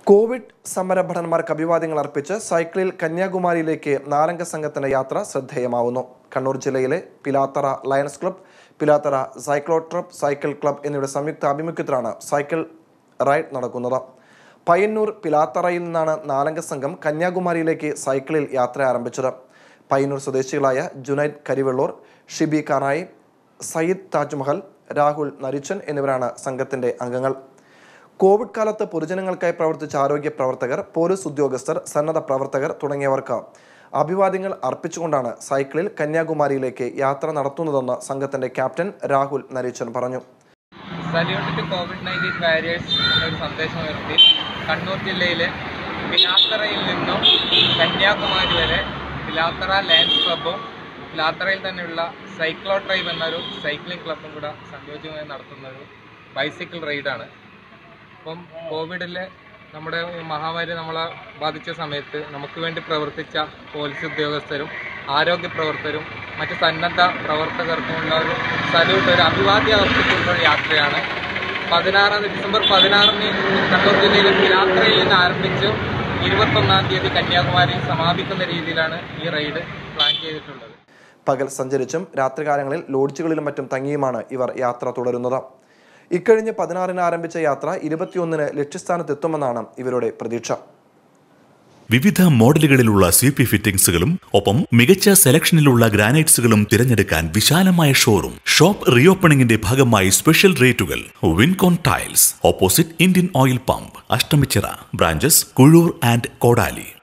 Covid സമരഭടന്മാർക്ക് അഭിവാദ്യങ്ങൾ അർപ്പിച്ച് സൈക്കിളിൽ കന്യാകുമാരിയിലേക്ക് നാലംഗ സംഘത്തിന്റെ യാത്ര ശ്രദ്ധേയമാവുന്നു കണ്ണൂർ ജില്ലയിലെ Pilathara lions club Pilathara cyclo tribe cycle club എന്നിവയുടെ സംയുക്ത ആഭിമുഖ്യത്തിലാണ് സൈക്കിൾ റൈഡ് നടക്കുന്നത് പയ്യന്നൂർ പിലാത്തറയിൽ നിന്നാണ് നാലംഗ സംഘം കന്യാകുമാരിയിലേക്ക് സൈക്കിളിൽ യാത്ര ആരംഭിച്ചത് പയ്യന്നൂർ സ്വദേശികളായ ജുനൈദ് കരിവെള്ളൂർ ഷിബി കാനായി സയ്യിദ് താജ്മഹൽ രാഹുൽ നരിച്ചൻ എന്നിവരാണ് സംഘത്തിന്റെ അംഗങ്ങൾ കോവിഡ് കാലത്ത് പൊതുജനങ്ങൾക്കായി പ്രവർത്തിച്ച ആരോഗ്യ പ്രവർത്തകർ പോലീസ് ഉദ്യോഗസ്ഥർ സന്നദ്ധ പ്രവർത്തകർ തുടങ്ങിയവർക്ക് അഭിവാദ്യങ്ങൾ അർപ്പിച്ചുകൊണ്ടാണ് സൈക്കിളിൽ കന്യാകുമാരിയിലേക്ക് യാത്ര നടത്തുന്നതെന്ന് സംഘത്തിന്റെ ക്യാപ്റ്റൻ രാഹുൽ നരീച്ചൻ പറഞ്ഞു salute to COVID nineteen warriors എന്നൊരു സന്ദേശം ഉയർത്തി കണ്ണൂർ ജില്ലയിലെ പിലാത്തറയിൽ നിന്നും കന്യാകുമാരി വരെ പിലാത്തറ ലയൺസ് ക്ലബ്ബും പിലാത്തറയിൽ തന്നെയുള്ള സൈക്ലോ ട്രൈബ് എന്നൊരു സൈക്ലിംഗ് ക്ലബ്ബും കൂടെ സംയോജിതമായി നടത്തുന്ന ഒരു ബൈസിക്കിൾ റൈഡാണ് അപ്പം കോവിഡിലെ നമ്മുടെ ഈ മഹാമാരി നമ്മളെ ബാധിച്ച സമയത്ത് നമുക്ക് വേണ്ടി പ്രവർത്തിച്ച പോലീസ് ഉദ്യോഗസ്ഥരും ആരോഗ്യ പ്രവർത്തകരും മറ്റ് സന്നദ്ധ പ്രവർത്തകർക്കുമുള്ള ഒരു സല്യൂട്ട് ഒരു അഭിവാദ്യ അർപ്പിച്ചുള്ള ഒരു യാത്രയാണ് പതിനാറാം തീയതി ഡിസംബർ പതിനാറിന് കണ്ണൂർ ജില്ലയിലെ പിലാത്രയിൽ നിന്ന് ആരംഭിച്ച് ഇരുപത്തൊന്നാം തീയതി കന്യാകുമാരി സമാപിക്കുന്ന രീതിയിലാണ് ഈ റൈഡ് പ്ലാൻ ചെയ്തിട്ടുള്ളത് പകൽ സഞ്ചരിച്ചും രാത്രികാലങ്ങളിൽ ലോഡ്ജുകളിലും മറ്റും തങ്ങിയുമാണ് ഇവർ യാത്ര തുടരുന്നത് ഇക്കഴിഞ്ഞ് പതിനാറിന് ആരംഭിച്ച യാത്ര ഇരുപത്തിയൊന്നിന് ലക്ഷ്യസ്ഥാനത്തെത്തുമെന്നാണ് ഇവരുടെ പ്രതീക്ഷ വിവിധ മോഡലുകളിലുള്ള സി പി ഫിറ്റിംഗ്സുകളും ഒപ്പം മികച്ച സെലക്ഷനിലുള്ള ഗ്രാനൈറ്റ്സുകളും തിരഞ്ഞെടുക്കാൻ വിശാലമായ ഷോറൂം ഷോപ്പ് റീഓപ്പണിംഗിന്റെ ഭാഗമായി സ്പെഷ്യൽ റേറ്റുകൾ Wincon tiles opposite Indian oil pump Ashtamichira branches Kuzhur and കോടാലി